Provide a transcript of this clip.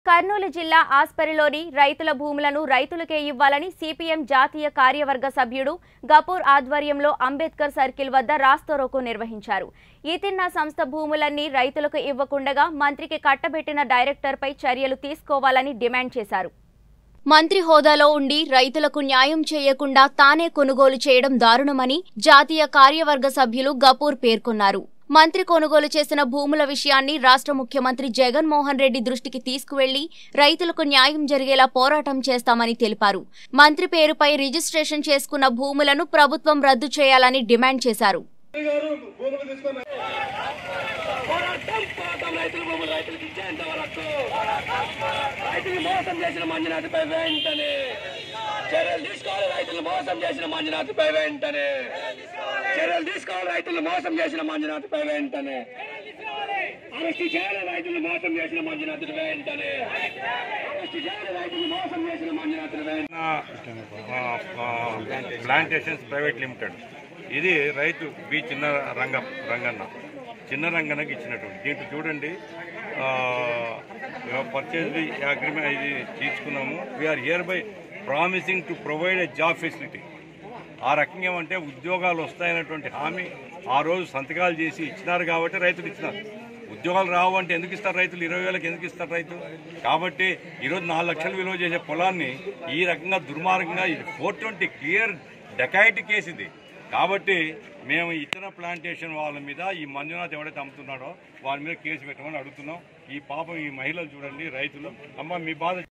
కర్నూలు జిల్లా ఆస్పరిలోని రైతుల భూములను రైతులకే ఇవ్వాలని సిపిఎం జాతీయ కార్యవర్గ సభ్యుడు గపూర్ ఆధ్వర్యంలో అంబేద్కర్ సర్కిల్ వద్ద రాస్తోరోకో నిర్వహించారు ఈతిన్న సంస్థ భూములన్నీ రైతులకు ఇవ్వకుండగా మంత్రికి కట్టబెట్టిన డైరెక్టర్పై చర్యలు తీసుకోవాలని డిమాండ్ చేశారు మంత్రి హోదాలో ఉండి రైతులకు న్యాయం చేయకుండా తానే కొనుగోలు చేయడం దారుణమని జాతీయ కార్యవర్గ సభ్యులు గపూర్ పేర్కొన్నారు మంత్రి కొనుగోలు చేసిన భూముల విషయాన్ని రాష్ట్ర ముఖ్యమంత్రి జగన్మోహన్ రెడ్డి దృష్టికి తీసుకువెళ్లి రైతులకు న్యాయం జరిగేలా పోరాటం చేస్తామని తెలిపారు మంత్రి పేరుపై రిజిస్ట్రేషన్ చేసుకున్న భూములను ప్రభుత్వం రద్దు చేయాలని డిమాండ్ చేశారు గారు భూములు తీసుకున్న పోరాటం పోరాటం రైతుల భూములు రైతులకు ఇచ్చేంత వరకు రైతులు మోసం చేసిన మంజునాథ్పై వెంటనే చర్యలు తీసుకోవాలి రైతులు మోసం చేసిన మంజునాథ్పై వెంటనే చర్యలు తీసుకోవాలి రైతులు మోసం చేసిన మంజునాథ్పై వెంటనే అరెస్ట్ చేయాలి రైతులు మోసం చేసిన మంజునాథుడు వెంటనే అరెస్ట్ చేయాలి రైతులు మోసం చేసిన మంజునాథుడు వెంటనే ప్లాంటేషన్స్ ప్రైవేట్ లిమిటెడ్ ఇది రైతు బి చిన్న రంగ రంగన్న చిన్న రంగన్నకి ఇచ్చినటువంటి దీంట్లో చూడండి పర్చేజ్ అగ్రిమెంట్ ఇది తీసుకున్నాము we are hereby promising to provide a job facility ఆ రకంగా ఏమంటే ఉద్యోగాలు వస్తాయనేటువంటి హామీ ఆ రోజు సంతకాలు చేసి ఇచ్చినారు కాబట్టి రైతులు ఇచ్చినారు ఉద్యోగాలు రావు అంటే ఎందుకు ఇస్తారు రైతులు ఇరవై వేలకు ఎందుకు ఇస్తారు రైతు కాబట్టి ఈరోజు నాలుగు లక్షలు విలువ చేసే పొలాన్ని ఈ రకంగా దుర్మార్గంగా ఇది four twenty clear dacoity case ఇది కాబట్టి మేము ఇతర ప్లాంటేషన్ వాళ్ళ మీద ఈ మంజునాథ్ ఎవడైతే అమ్ముతున్నాడో వాళ్ళ మీద కేసు పెట్టమని అడుగుతున్నాం ఈ పాపం ఈ మహిళలు చూడండి రైతులు అమ్మ మీ బాధ